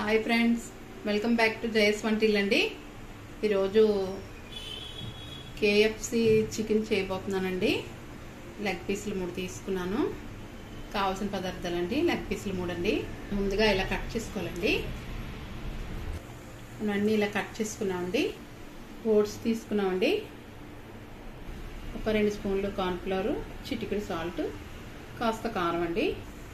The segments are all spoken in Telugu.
hi friends welcome back to జయస్ వంటిల్ అండి ఈరోజు కేఎఫ్సి చికెన్ చేయబోతున్నానండి లెగ్ పీసులు మూడు తీసుకున్నాను కావాల్సిన పదార్థాలు అండి లెగ్ పీసులు మూడు అండి ముందుగా ఇలా కట్ చేసుకోవాలండి మనం అన్నీ ఇలా కట్ చేసుకున్నామండి ఓట్స్ తీసుకున్నామండి ఒక రెండు స్పూన్లు కార్న్ఫ్లవర్ చిటికెడు సాల్ట్ కాస్త కారం అండి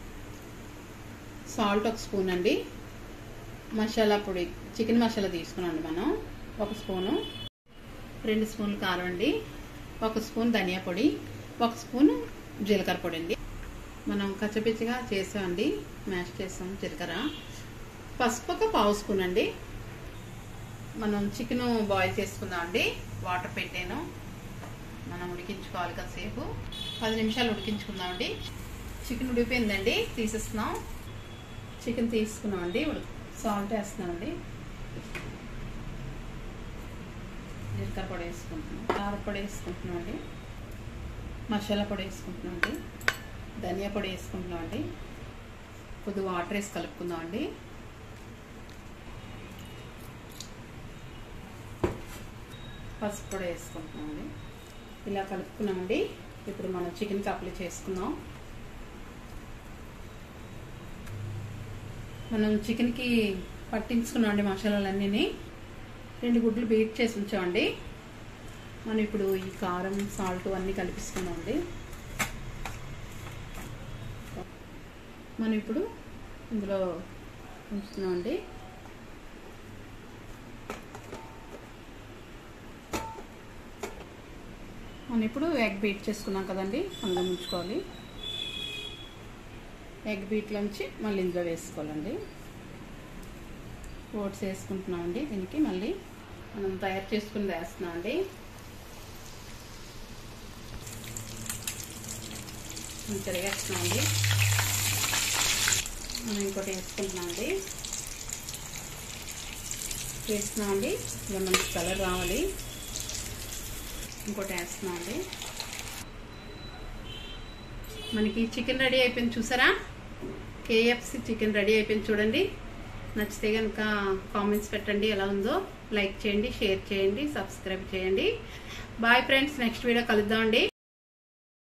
సాల్ట్ ఒక స్పూన్ అండి మసాలా పొడి చికెన్ మసాలా తీసుకున్నాండి మనం ఒక స్పూను రెండు స్పూన్లు కారం అండి ఒక స్పూన్ ధనియా పొడి ఒక స్పూన్ జీలకర్ర పొడి అండి మనం కచ్చపిచ్చిగా చేసామండి మ్యాష్ చేసాం జీలకర్ర పసుపు ఒక పావు స్పూన్ అండి మనం చికెన్ బాయిల్ చేసుకుందాం అండి వాటర్ పెట్టాను మనం ఉడికించుకోవాలి కాసేపు పది నిమిషాలు ఉడికించుకుందామండి చికెన్ ఉడికిపోయిందండి తీసేస్తున్నాం చికెన్ తీసుకున్నామండి సాల్ట్ వేస్తున్నామండి జీలకర్ర పొడి వేసుకుంటున్నాం కార పొడి వేసుకుంటున్నామండి మసాలా పొడి వేసుకుంటున్నామండి ధనియా పొడి వేసుకుంటున్నామండి కొద్దిగా వాటర్ వేసి కలుపుకుందామండి పసుపు కూడా వేసుకుంటున్నామండి ఇలా కలుపుకున్నామండి ఇప్పుడు మనం చికెన్కి అప్లై చేసుకుందాం మనం చికెన్కి పట్టించుకున్నామండి మసాలాలన్నీ రెండు గుడ్లు బీట్ చేసి ఉంచామండి మనం ఇప్పుడు ఈ కారం సాల్ట్ అన్నీ కలిపిస్తున్నామండి మనం ఇప్పుడు ఇందులో ఉంచుతున్నామండి మనం ఇప్పుడు ఎగ్ బీట్ చేసుకున్నాం కదండి అందులో ఉంచుకోవాలి ఎగ్ బీట్లోంచి మళ్ళీ ఇందులో వేసుకోవాలండి ఓట్స్ వేసుకుంటున్నామండి దీనికి మళ్ళీ మనం తయారు చేసుకుని వేస్తున్నామండి తిరిగేస్తున్నామండి మనం ఇంకోటి వేసుకుంటున్నామండి వేస్తున్నామండి ఇలా మంచి కలర్ రావాలి ఇంకోటి వేస్తున్నామండి మనకి చికెన్ రెడీ అయిపోయింది చూసారా కేఎఫ్సి చికెన్ రెడీ అయిపోయింది చూడండి నచ్చితే కనుక కామెంట్స్ పెట్టండి ఎలా ఉందో లైక్ చేయండి షేర్ చేయండి సబ్స్క్రైబ్ చేయండి బాయ్ ఫ్రెండ్స్ నెక్స్ట్ వీడియో కలుద్దామండి